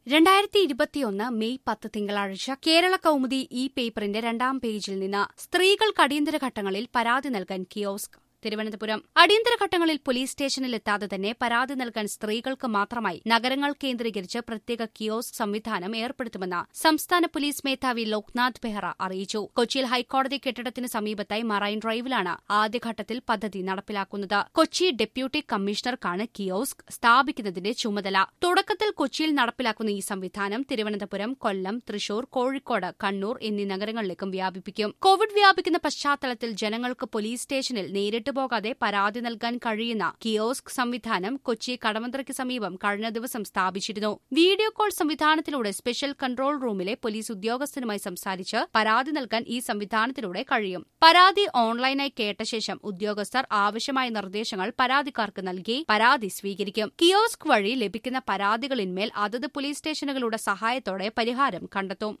രണ്ടായിരത്തി ഇരുപത്തിയൊന്ന് മെയ് പത്ത് തിങ്കളാഴ്ച കേരള കൗമുദി ഈ പേപ്പറിന്റെ രണ്ടാം പേജിൽ നിന്ന് സ്ത്രീകൾക്ക് അടിയന്തര ഘട്ടങ്ങളിൽ പരാതി നൽകാൻ കിയോസ്ക് തിരുവനന്തപുരം അടിയന്തര ഘട്ടങ്ങളിൽ പോലീസ് സ്റ്റേഷനിൽ എത്താതെ തന്നെ പരാതി നൽകാൻ സ്ത്രീകൾക്ക് മാത്രമായി നഗരങ്ങൾ കേന്ദ്രീകരിച്ച് പ്രത്യേക കിയോസ്ക് സംവിധാനം ഏർപ്പെടുത്തുമെന്ന് സംസ്ഥാന പോലീസ് മേധാവി ലോക്നാഥ് ബെഹ്റ അറിയിച്ചു കൊച്ചിയിൽ ഹൈക്കോടതി കെട്ടിടത്തിന് സമീപത്തായി മറൈൻ ഡ്രൈവിലാണ് ആദ്യഘട്ടത്തിൽ പദ്ധതി നടപ്പിലാക്കുന്നത് കൊച്ചി ഡെപ്യൂട്ടി കമ്മീഷണർക്കാണ് കിയോസ്ക് സ്ഥാപിക്കുന്നതിന്റെ ചുമതല തുടക്കത്തിൽ കൊച്ചിയിൽ നടപ്പിലാക്കുന്ന ഈ സംവിധാനം തിരുവനന്തപുരം കൊല്ലം തൃശൂർ കോഴിക്കോട് കണ്ണൂർ എന്നീ നഗരങ്ങളിലേക്കും വ്യാപിപ്പിക്കും കോവിഡ് വ്യാപിക്കുന്ന പശ്ചാത്തലത്തിൽ ജനങ്ങൾക്ക് പോലീസ് സ്റ്റേഷനിൽ നേരിട്ട് പോകാതെ പരാതി നൽകാൻ കഴിയുന്ന കിയോസ്ക് സംവിധാനം കൊച്ചി കടവന്ത്രയ്ക്ക് സമീപം കഴിഞ്ഞ ദിവസം സ്ഥാപിച്ചിരുന്നു വീഡിയോ കോൾ സംവിധാനത്തിലൂടെ സ്പെഷ്യൽ കൺട്രോൾ റൂമിലെ പോലീസ് ഉദ്യോഗസ്ഥനുമായി സംസാരിച്ച് പരാതി നൽകാൻ ഈ സംവിധാനത്തിലൂടെ കഴിയും പരാതി ഓൺലൈനായി കേട്ട ശേഷം ഉദ്യോഗസ്ഥർ ആവശ്യമായ നിർദ്ദേശങ്ങൾ പരാതിക്കാർക്ക് നൽകി പരാതി സ്വീകരിക്കും കിയോസ്ക് വഴി ലഭിക്കുന്ന പരാതികളിന്മേൽ അതത് പോലീസ് സ്റ്റേഷനുകളുടെ സഹായത്തോടെ പരിഹാരം കണ്ടെത്തും